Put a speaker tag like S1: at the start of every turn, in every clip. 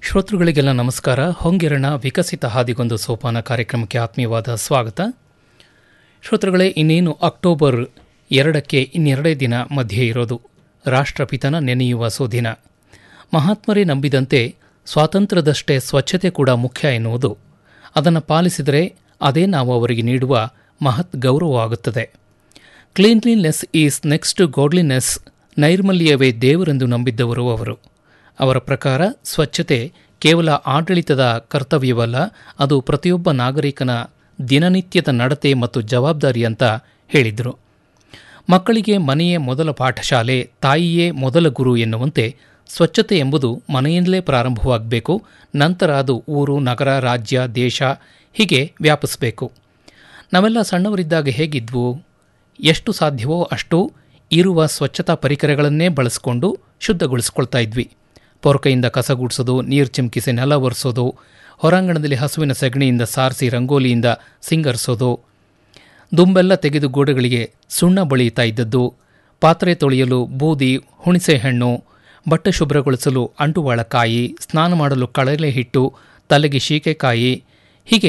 S1: ಶ್ರೋತೃಗಳಿಗೆಲ್ಲ ನಮಸ್ಕಾರ ಹೊಂಗೆರಣ ವಿಕಸಿತ ಹಾದಿಗೊಂದು ಸೋಪಾನ ಕಾರ್ಯಕ್ರಮಕ್ಕೆ ಆತ್ಮೀಯವಾದ ಸ್ವಾಗತ ಶ್ರೋತೃಗಳೇ ಇನ್ನೇನು ಅಕ್ಟೋಬರ್ ಎರಡಕ್ಕೆ ಇನ್ನೆರಡೇ ದಿನ ಮಧ್ಯೆ ಇರೋದು ರಾಷ್ಟ್ರಪಿತನ ನೆನೆಯುವ ಸುದಿನ ಮಹಾತ್ಮರೇ ನಂಬಿದಂತೆ ಸ್ವಾತಂತ್ರ್ಯದಷ್ಟೇ ಸ್ವಚ್ಛತೆ ಕೂಡ ಮುಖ್ಯ ಎನ್ನುವುದು ಅದನ್ನು ಪಾಲಿಸಿದರೆ ಅದೇ ನಾವು ಅವರಿಗೆ ನೀಡುವ ಮಹತ್ ಗೌರವವಾಗುತ್ತದೆ ಕ್ಲೀನ್ಲಿನೆಸ್ ಈಸ್ ನೆಕ್ಸ್ಟ್ ಗಾಡ್ಲಿನೆಸ್ ನೈರ್ಮಲ್ಯವೇ ದೇವರೆಂದು ನಂಬಿದ್ದವರು ಅವರು ಅವರ ಪ್ರಕಾರ ಸ್ವಚ್ಛತೆ ಕೇವಲ ಆಡಳಿತದ ಕರ್ತವ್ಯವಲ್ಲ ಅದು ಪ್ರತಿಯೊಬ್ಬ ನಾಗರಿಕನ ದಿನನಿತ್ಯದ ನಡತೆ ಮತ್ತು ಜವಾಬ್ದಾರಿ ಅಂತ ಹೇಳಿದರು ಮಕ್ಕಳಿಗೆ ಮನೆಯೇ ಮೊದಲ ಪಾಠಶಾಲೆ ತಾಯಿಯೇ ಮೊದಲ ಗುರು ಎನ್ನುವಂತೆ ಸ್ವಚ್ಛತೆ ಎಂಬುದು ಮನೆಯಿಂದಲೇ ಪ್ರಾರಂಭವಾಗಬೇಕು ನಂತರ ಅದು ಊರು ನಗರ ರಾಜ್ಯ ದೇಶ ಹೀಗೆ ವ್ಯಾಪಿಸಬೇಕು ನಾವೆಲ್ಲ ಸಣ್ಣವರಿದ್ದಾಗ ಹೇಗಿದ್ವು ಎಷ್ಟು ಸಾಧ್ಯವೋ ಅಷ್ಟು ಇರುವ ಸ್ವಚ್ಛತಾ ಪರಿಕರಗಳನ್ನೇ ಬಳಸಿಕೊಂಡು ಶುದ್ಧಗೊಳಿಸ್ಕೊಳ್ತಾ ಇದ್ವಿ ಪೊರಕೆಯಿಂದ ಕಸ ಗುಡಿಸೋದು ನೀರು ಚಿಮುಕಿಸಿ ನೆಲ ಒರೆಸೋದು ಹೊರಾಂಗಣದಲ್ಲಿ ಹಸುವಿನ ಸಗಣಿಯಿಂದ ಸಾರಿಸಿ ರಂಗೋಲಿಯಿಂದ ಸಿಂಗರಿಸೋದು ದುಂಬೆಲ್ಲ ತೆಗೆದು ಗೋಡೆಗಳಿಗೆ ಸುಣ್ಣ ಬಳಿಯುತ್ತಾ ಇದ್ದದ್ದು ಪಾತ್ರೆ ತೊಳೆಯಲು ಬೂದಿ ಹುಣಿಸೆ ಹಣ್ಣು ಬಟ್ಟೆ ಶುಭ್ರಗೊಳಿಸಲು ಅಂಟುವಾಳಕಾಯಿ ಸ್ನಾನ ಮಾಡಲು ಕಳಲೆ ಹಿಟ್ಟು ತಲೆಗೆ ಶೀಕೆಕಾಯಿ ಹೀಗೆ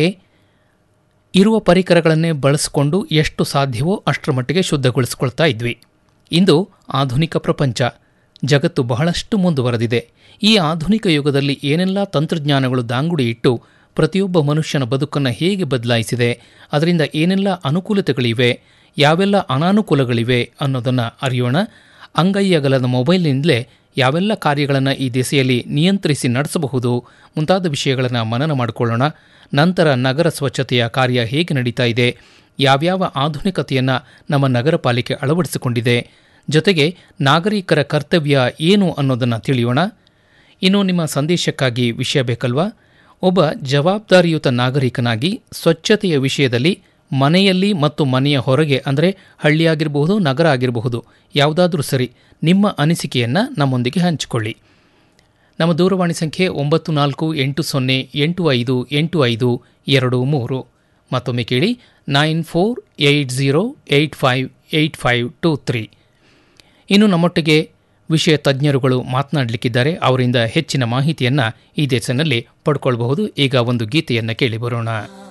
S1: ಇರುವ ಪರಿಕರಗಳನ್ನೇ ಬಳಸಿಕೊಂಡು ಎಷ್ಟು ಸಾಧ್ಯವೋ ಅಷ್ಟರ ಮಟ್ಟಿಗೆ ಶುದ್ಧಗೊಳಿಸ್ಕೊಳ್ತಾ ಇದ್ವಿ ಇಂದು ಆಧುನಿಕ ಪ್ರಪಂಚ ಜಗತ್ತು ಬಹಳಷ್ಟು ಮುಂದುವರೆದಿದೆ ಈ ಆಧುನಿಕ ಯುಗದಲ್ಲಿ ಏನೆಲ್ಲ ತಂತ್ರಜ್ಞಾನಗಳು ದಾಂಗುಡಿ ಇಟ್ಟು ಪ್ರತಿಯೊಬ್ಬ ಮನುಷ್ಯನ ಬದುಕನ್ನು ಹೇಗೆ ಬದಲಾಯಿಸಿದೆ ಅದರಿಂದ ಏನೆಲ್ಲ ಅನುಕೂಲತೆಗಳಿವೆ ಯಾವೆಲ್ಲ ಅನಾನುಕೂಲಗಳಿವೆ ಅನ್ನೋದನ್ನು ಅರಿಯೋಣ ಅಂಗೈಯಗಲದ ಮೊಬೈಲ್ನಿಂದಲೇ ಯಾವೆಲ್ಲ ಕಾರ್ಯಗಳನ್ನು ಈ ದಿಸೆಯಲ್ಲಿ ನಿಯಂತ್ರಿಸಿ ನಡೆಸಬಹುದು ಮುಂತಾದ ವಿಷಯಗಳನ್ನು ಮನನ ಮಾಡಿಕೊಳ್ಳೋಣ ನಂತರ ನಗರ ಸ್ವಚ್ಛತೆಯ ಕಾರ್ಯ ಹೇಗೆ ನಡೀತಾ ಇದೆ ಯಾವ್ಯಾವ ಆಧುನಿಕತೆಯನ್ನು ನಮ್ಮ ನಗರ ಪಾಲಿಕೆ ಅಳವಡಿಸಿಕೊಂಡಿದೆ ಜೊತೆಗೆ ನಾಗರಿಕರ ಕರ್ತವ್ಯ ಏನು ಅನ್ನೋದನ್ನು ತಿಳಿಯೋಣ ಇನ್ನು ನಿಮ್ಮ ಸಂದೇಶಕ್ಕಾಗಿ ವಿಷಯ ಬೇಕಲ್ವಾ ಒಬ್ಬ ಜವಾಬ್ದಾರಿಯುತ ನಾಗರಿಕನಾಗಿ ಸ್ವಚ್ಛತೆಯ ವಿಷಯದಲ್ಲಿ ಮನೆಯಲ್ಲಿ ಮತ್ತು ಮನೆಯ ಹೊರಗೆ ಅಂದರೆ ಹಳ್ಳಿಯಾಗಿರಬಹುದು ನಗರ ಆಗಿರಬಹುದು ಯಾವುದಾದ್ರೂ ಸರಿ ನಿಮ್ಮ ಅನಿಸಿಕೆಯನ್ನು ನಮ್ಮೊಂದಿಗೆ ಹಂಚಿಕೊಳ್ಳಿ ನಮ್ಮ ದೂರವಾಣಿ ಸಂಖ್ಯೆ ಒಂಬತ್ತು ನಾಲ್ಕು ಎಂಟು ಸೊನ್ನೆ ಎಂಟು ಐದು ಎಂಟು ಐದು ಎರಡು ಮೂರು ಮತ್ತೊಮ್ಮೆ ಕೇಳಿ nine four eight zero eight five eight five two three ಇನ್ನು ನಮ್ಮೊಟ್ಟಿಗೆ ವಿಷಯ ತಜ್ಞರುಗಳು ಮಾತನಾಡಲಿಕ್ಕಿದ್ದಾರೆ ಅವರಿಂದ ಹೆಚ್ಚಿನ ಮಾಹಿತಿಯನ್ನು ಈ ದೇಶದಲ್ಲಿ ಪಡ್ಕೊಳ್ಬಹುದು ಈಗ ಒಂದು ಗೀತೆಯನ್ನು ಕೇಳಿ ಬರೋಣ